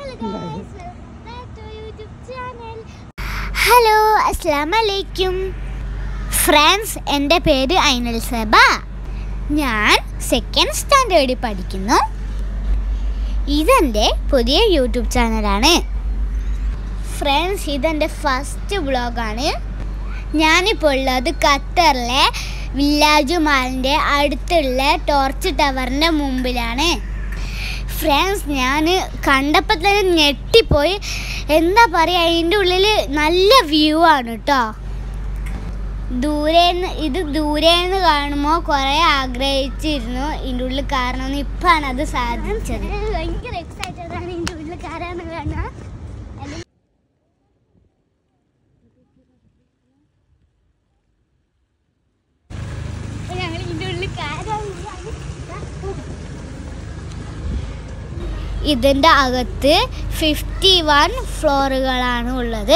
Hello അസ്സാം വലൈക്കും friends എൻ്റെ പേര് ഐനൽ സബ ഞാൻ സെക്കൻഡ് സ്റ്റാൻഡേർഡിൽ പഠിക്കുന്നു ഇതെൻ്റെ പുതിയ യൂട്യൂബ് ചാനലാണ് ഫ്രണ്ട്സ് ഇതെൻ്റെ ഫസ്റ്റ് വ്ളോഗാണ് ഞാനിപ്പോൾ ഉള്ളത് ഖത്തറിലെ വില്ലാജ് മാളിൻ്റെ അടുത്തുള്ള ടോർച്ച് ടവറിൻ്റെ മുമ്പിലാണ് ഫ്രണ്ട്സ് ഞാൻ കണ്ടപ്പോൾ തന്നെ ഞെട്ടിപ്പോയി എന്താ പറയുക അതിൻ്റെ ഉള്ളിൽ നല്ല വ്യൂ ആണ് കേട്ടോ ദൂരേന്ന് ഇത് ദൂരേന്ന് കാണുമ്പോൾ കുറേ ആഗ്രഹിച്ചിരുന്നു ഇതിൻ്റെ ഉള്ളിൽ കാരണം ഇപ്പാണ് അത് സാധിച്ചത് ഭയങ്കര എക്സൈറ്റഡ് ആണ് ഇതിൻ്റെ ഉള്ളിൽ കാരണം കാണാൻ ഞങ്ങൾ ഇതിൻ്റെ ഉള്ളിൽ കയറാൻ ഇതിൻ്റെ അകത്ത് ഫിഫ്റ്റി വൺ ഫ്ലോറുകളാണ് ഉള്ളത്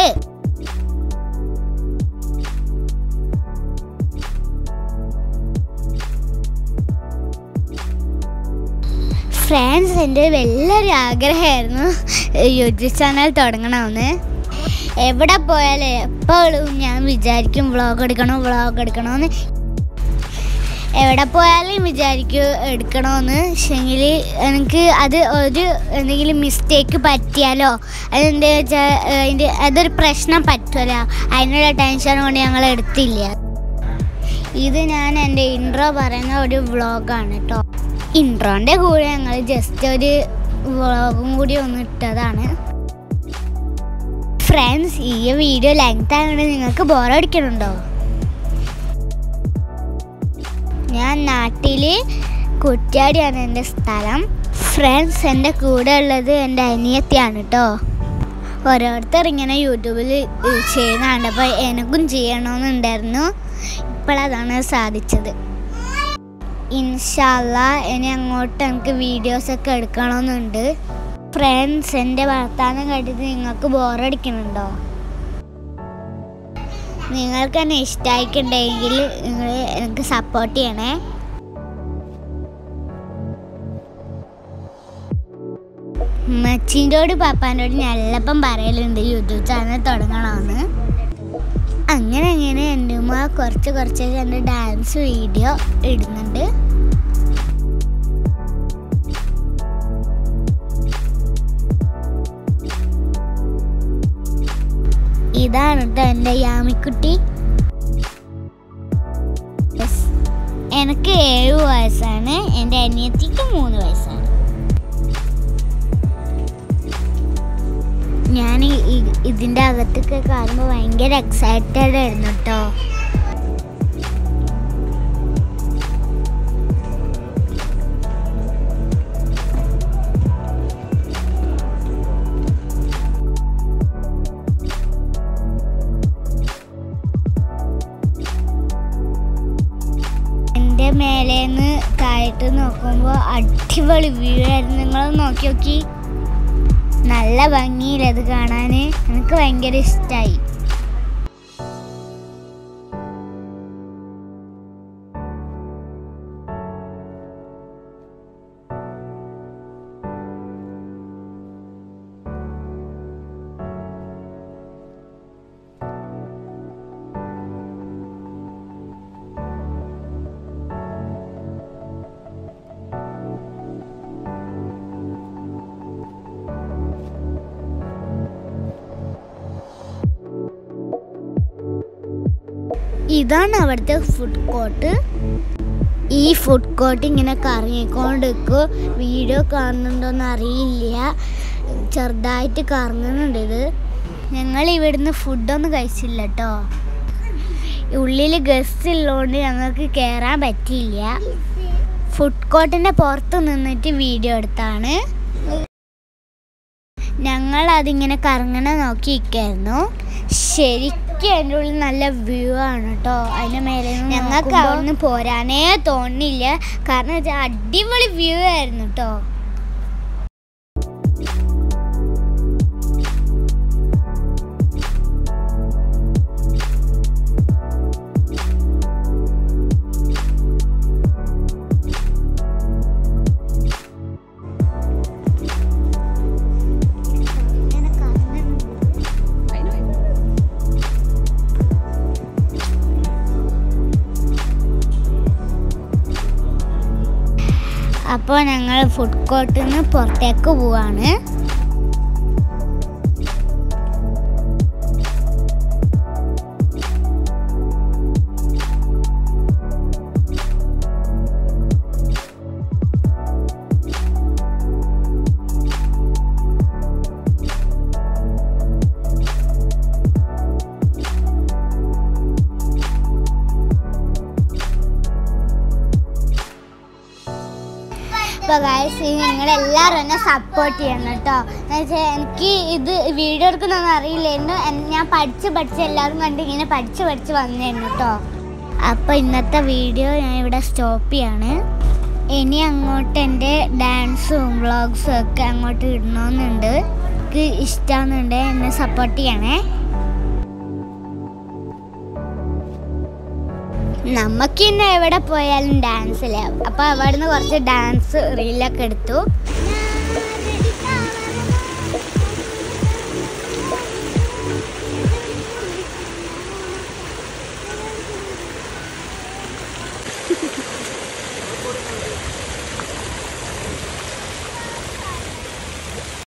ഫ്രണ്ട്സ് എൻ്റെ വലിയൊരു ആഗ്രഹമായിരുന്നു യൂട്യൂബ് ചാനൽ തുടങ്ങണമെന്ന് എവിടെ പോയാലും എപ്പോഴും ഞാൻ വിചാരിക്കും വ്ളോഗ് എടുക്കണം വ്ളോഗ് എടുക്കണമെന്ന് എവിടെ പോയാലും വിചാരിക്കും എടുക്കണമെന്ന് പക്ഷെങ്കിൽ എനിക്ക് അത് ഒരു എന്തെങ്കിലും മിസ്റ്റേക്ക് പറ്റിയാലോ അതെന്താ വെച്ചാൽ അതിൻ്റെ അതൊരു പ്രശ്നം പറ്റുമല്ലോ അതിനുള്ള ടെൻഷൻ കൊണ്ട് ഞങ്ങൾ എടുത്തില്ല ഇത് ഞാൻ എൻ്റെ ഇൻട്രോ പറയുന്ന ഒരു വ്ളോഗാണ് കേട്ടോ ഇൻട്രോൻ്റെ കൂടെ ഞങ്ങൾ ജസ്റ്റ് ഒരു വ്ളോഗും കൂടി ഒന്ന് ഇട്ടതാണ് ഫ്രണ്ട്സ് ഈ വീഡിയോ ലെങ്ത് ആയതുകൊണ്ട് നിങ്ങൾക്ക് ബോറടിക്കണുണ്ടോ ഞാൻ നാട്ടിൽ കുറ്റ്യാടിയാണ് എൻ്റെ സ്ഥലം ഫ്രണ്ട്സ് എൻ്റെ കൂടെ ഉള്ളത് എൻ്റെ അനിയത്തിയാണ് കേട്ടോ ഓരോരുത്തർ ഇങ്ങനെ യൂട്യൂബിൽ ചെയ്യുന്ന കണ്ടപ്പോൾ എനിക്കും ചെയ്യണമെന്നുണ്ടായിരുന്നു ഇപ്പോഴതാണ് സാധിച്ചത് ഇൻഷാല്ല ഇനി അങ്ങോട്ട് എനിക്ക് വീഡിയോസൊക്കെ എടുക്കണമെന്നുണ്ട് ഫ്രണ്ട്സ് എൻ്റെ വർത്താനം കേട്ടിട്ട് നിങ്ങൾക്ക് ബോറടിക്കുന്നുണ്ടോ നിങ്ങൾക്ക് എന്നെ ഇഷ്ടമായിട്ടുണ്ടെങ്കിൽ നിങ്ങൾ എനിക്ക് സപ്പോർട്ട് ചെയ്യണേ മച്ചീൻ്റോട് പാപ്പാൻ്റോട് ഞല്ലപ്പം പറയലുണ്ട് യൂട്യൂബ് ചാനൽ തുടങ്ങണമെന്ന് അങ്ങനെ അങ്ങനെ എൻ്റെ ഉമ്മ കുറച്ച് കുറച്ച് എൻ്റെ ഡാൻസ് വീഡിയോ ഇടുന്നുണ്ട് ഇതാണ് കേട്ടോ എൻ്റെ യാമിക്കുട്ടി Yes. എനിക്ക് ഏഴ് വയസ്സാണ് എൻ്റെ അനിയത്തിക്ക് മൂന്ന് വയസ്സാണ് ഞാൻ ഈ- ഈ- ഇതിൻ്റെ അകത്തൊക്കെ കാണുമ്പോൾ ഭയങ്കര എക്സൈറ്റഡ് ആയിരുന്നു കേട്ടോ എൻ്റെ മേലേന്ന് താഴോട്ട് നോക്കുമ്പോൾ അടിപൊളി വ്യൂ ആയിരുന്നു നിങ്ങൾ നോക്കി നോക്കി നല്ല ഭംഗിയില്ല അത് കാണാൻ എനിക്ക് ഭയങ്കര ഇഷ്ടമായി ഇതാണ് അവിടുത്തെ ഫുഡ് കോർട്ട് ഈ ഫുഡ് കോർട്ട് ഇങ്ങനെ കറങ്ങിക്കൊണ്ട് നിൽക്കും വീഡിയോ കാണുന്നുണ്ടോന്ന് അറിയില്ല ചെറുതായിട്ട് കറങ്ങുന്നുണ്ട് ഇത് ഞങ്ങൾ ഇവിടുന്ന് ഫുഡൊന്നും കഴിച്ചില്ല കേട്ടോ ഉള്ളിൽ ഗസ്റ്റ് ഉള്ളതുകൊണ്ട് ഞങ്ങൾക്ക് കയറാൻ പറ്റിയില്ല ഫുഡ് കോർട്ടിൻ്റെ പുറത്ത് നിന്നിട്ട് വീഡിയോ എടുത്താണ് ഞങ്ങൾ അതിങ്ങനെ കറങ്ങണ നോക്കി നിൽക്കായിരുന്നു ശരിക്കും എൻ്റെ ഉള്ളിൽ നല്ല വ്യൂ ആണ് കേട്ടോ അതിൻ്റെ മേലെ ഞങ്ങൾക്ക് അവിടുന്ന് പോരാനേ തോന്നില്ല കാരണം വെച്ചാൽ അടിപൊളി വ്യൂ ആയിരുന്നു കേട്ടോ അപ്പോൾ ഞങ്ങൾ ഫുഡ് കോർട്ടിൽ നിന്ന് പുറത്തേക്ക് പോവാണ് അപ്പോൾ ഗൈസ് നിങ്ങളെല്ലാവരും എന്നെ സപ്പോർട്ട് ചെയ്യണം കേട്ടോ എന്നുവെച്ചാൽ എനിക്ക് ഇത് വീഡിയോ എടുക്കുന്നൊന്നും അറിയില്ലായിരുന്നു എൻ- ഞാൻ പഠിച്ച് പഠിച്ച് എല്ലാവരും കണ്ട് ഇങ്ങനെ പഠിച്ച് പഠിച്ച് വന്നിരുന്നു കേട്ടോ അപ്പോൾ ഇന്നത്തെ വീഡിയോ ഞാൻ ഇവിടെ സ്റ്റോപ്പ് ചെയ്യാണ് ഇനി അങ്ങോട്ട് എൻ്റെ ഡാൻസും വ്ളോഗ്സും ഒക്കെ അങ്ങോട്ട് ഇടണമെന്നുണ്ട് എനിക്ക് ഇഷ്ടമാകുന്നുണ്ട് എന്നെ സപ്പോർട്ട് ചെയ്യണേ നമുക്ക് ഇന്ന് എവിടെ പോയാലും ഡാൻസില്ല അപ്പൊ അവിടുന്ന് കുറച്ച് ഡാൻസ് റീലൊക്കെ എടുത്തു